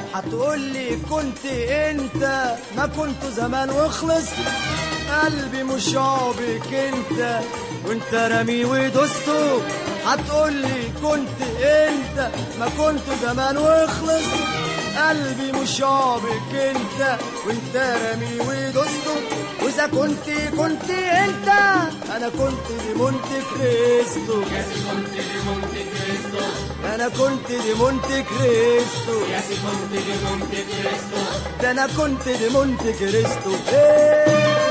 هتقولي كنت انت ما كنت زمان وخلصت قلبي مش عابك انت وانت رامي ودوسته هتقولي كنت انت ما كنت زمان وخلصت قلبي مش عابك انت وانت رامي ودوسته واذا كنت كنت انت انا كنت دي مونت كريستو انا كنت دي مونت كريستو ده انا كنت دي مونت كريستو إيه.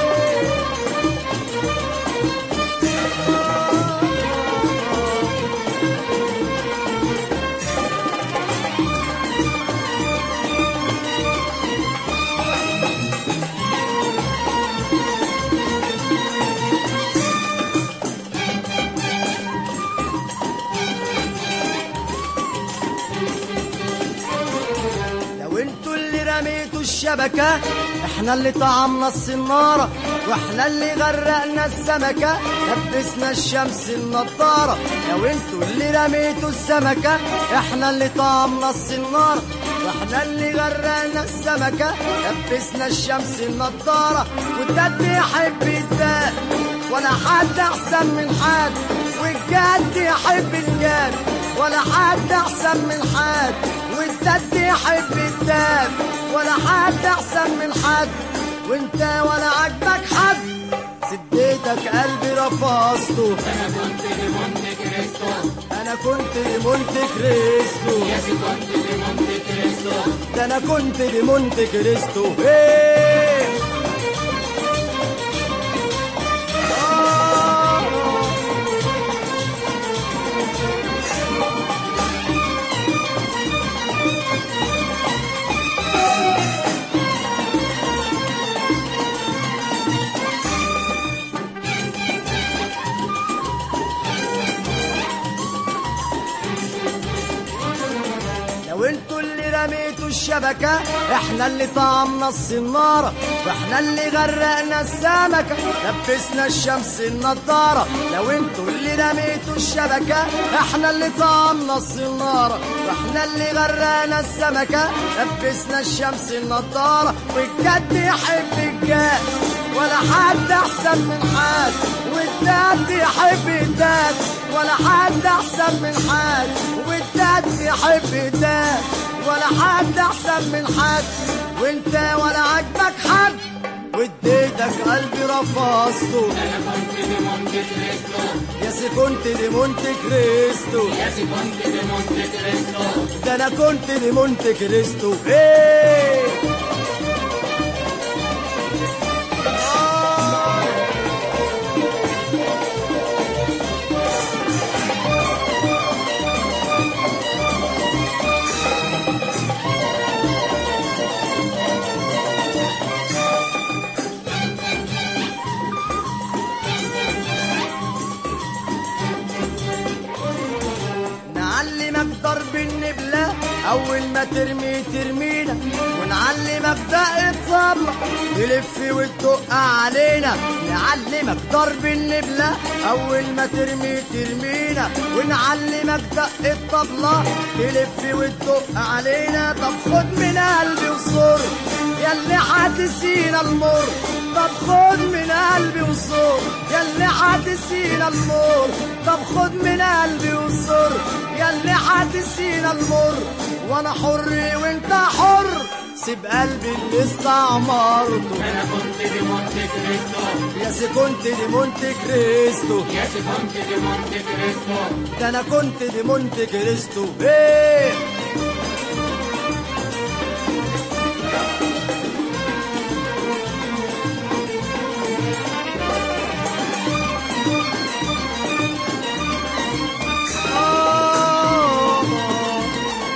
لو انتوا اللي رميتوا الشبكة احنا اللي طعمنا الصنارة واحنا اللي غرقنا السمكة لبسنا الشمس النضارة لو انتوا اللي رميتوا السمكة احنا اللي طعمنا الصنارة واحنا اللي غرقنا السمكة لبسنا الشمس النضارة والدد يحب الداد ولا حد احسن من حد والجد يحب الجد ولا حد احسن من حد والدد يحب الداد ولا حد احسن من حد وانت ولا عجبك حد سديتك قلبي رفضته انا كنت لمونت كريستو انا كنت لمونت كريستو يا سي كنت لمونت كريستو ده انا كنت لمونت كريستو ايه آه. لو انتوا اللي رميتوا الشبكة احنا اللي طعمنا الصنارة واحنا اللي غرقنا السمكة لبسنا الشمس النضارة لو انتوا اللي رميتوا الشبكة احنا اللي طعمنا الصنارة واحنا اللي غرقنا السمكة لبسنا الشمس النضارة والجد يحب الجد ولا حد احسن من حد والداد يحب الداد ولا حد احسن من حد والداد يحب الداد ولا حد احسن من حد وانت ولا عجبك حد واديتك قلبي رفضته انا كنت لمونت كريستو يا سي كنت دي مونت كريستو يا سي كنت لمونت كريستو ده انا كنت دي مونت كريستو ايه آه. نعلمك ضرب النبلة أول ما ترمي ترمينا ونعلمك دق الطبلة تلف وتدق علينا نعلمك ضرب النبلة أول ما ترمي ترمينا ونعلمك دق الطبلة تلف وتدق علينا طب خد من قلبي وصر ياللي حاتسينا المر طب خد من قلبي وصر ياللي حاتسينا المر طب خد من قلبي وصر ياللي حاتسينا المر وانا حر وانت حر سيب قلبي اللي استعمرته انا كنت لمونت كريستو يا سي كنت دي مونت كريستو يا سي كنت لمونت كريستو ده انا كنت دي مونت كريستو ايه آه.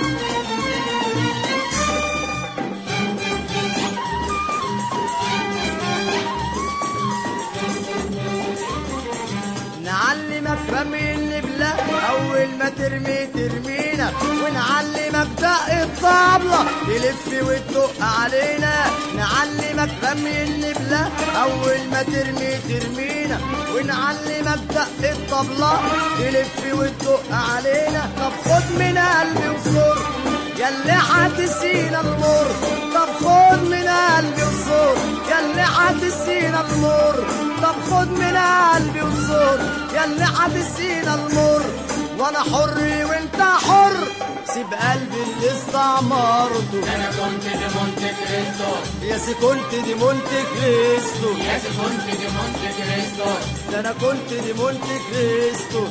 نعلمك رمي النبلة أول ما ترمي ترمينا ونعلمك دق الطبلة تلف وتدق علينا نعلمك رمي النبلة أول ما ترمي ترمينا ونعلمك دق الطبلة تلف وتدق علينا طب خد من قلبي وصر ياللي هتسينا المر طب خد من قلبي وصور ياللي هتسينا المر طب خد من قلبي وصور ياللي هتسينا المر وانا حر وانت حر سيب قلبي اللي استعمرته انا كنت دي مونte كريستو يا سي كنت دي مونت كريستو يا سي كنت دي مونte كريستو ده انا كنت دي مونت كريستو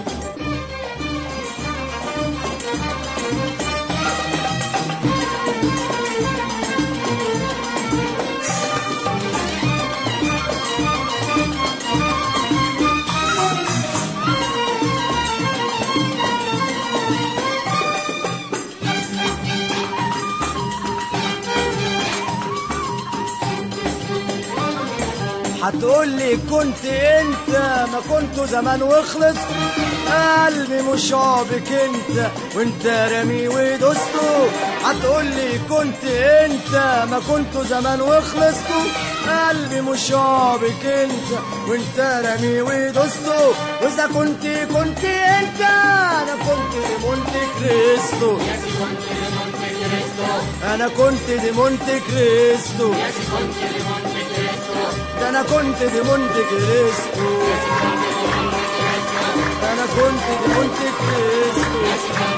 هتقول لي كنت انت ما كنت زمان وخلص قلبي مش عابك انت وانت رامي ودوسته هتقول لي كنت انت ما كنت زمان وخلصته قلبي مش عابك انت وانت رامي ودوسته واذا كنت كنت انت انا كنت دي مونت كريستو يا سي كنت دي مونte كريستو انا كنت دي مونت كريستو يا سي كنت دي مونte كريستو ده انا كنت دي مونت كريستو ده انا كنت دي مونت كريستو